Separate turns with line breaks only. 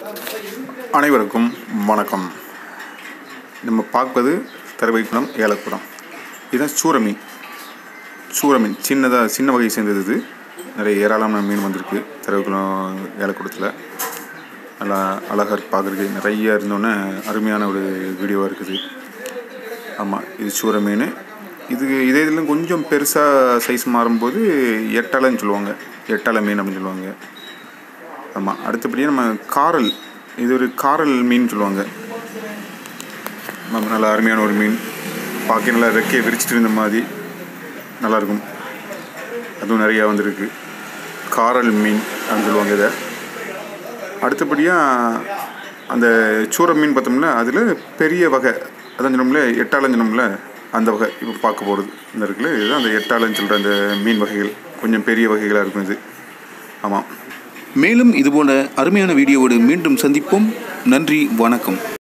அனைவருக்கும் வணக்கம் நம்ம பார்ப்பது தருவைக்குளம் ஏலக்குளம் இதுதான் சூர மீன் சூர மீன் சின்னதாக சின்ன வகையை சேர்ந்தது இது நிறைய ஏராளமான மீன் வந்திருக்கு தருவைக்குளம் ஏலக்குளத்தில் நல்லா அழகாக பார்க்குறதுக்கு நிறைய இருந்தோன்னே அருமையான ஒரு வீடியோவாக இருக்குது ஆமாம் இது சூர மீன் இது இதே இதில் கொஞ்சம் பெருசாக சைஸ் மாறும்போது எட்டாலைன்னு சொல்லுவாங்க எட்டாலை மீன் அப்படின்னு சொல்லுவாங்க ஆமாம் அடுத்தபடியாக நம்ம காரல் இது ஒரு காரல் மீன் சொல்லுவாங்க ஆமாம் நல்லா அருமையான ஒரு மீன் பார்க்க நல்லா ரெக்கையை விரிச்சிட்டு இருந்த மாதிரி நல்லாயிருக்கும் அதுவும் நிறையா வந்திருக்கு காரல் மீன் அப்படின்னு சொல்லுவாங்க இதை அடுத்தபடியாக அந்த சூர மீன் பார்த்தோம்னா அதில் பெரிய வகை அதான் சொன்னோம்ல எட்டாளம் சொன்னோம்ல அந்த வகை இப்போ பார்க்க போகிறது இந்த இருக்குல்ல இதுதான் அந்த எட்டாளன்னு சொல்கிற அந்த மீன் வகைகள் கொஞ்சம் பெரிய வகைகளாக இருக்கும் இது ஆமாம்
மேலும் இதுபோல அருமையான வீடியோவோடு மீண்டும் சந்திப்போம் நன்றி வணக்கம்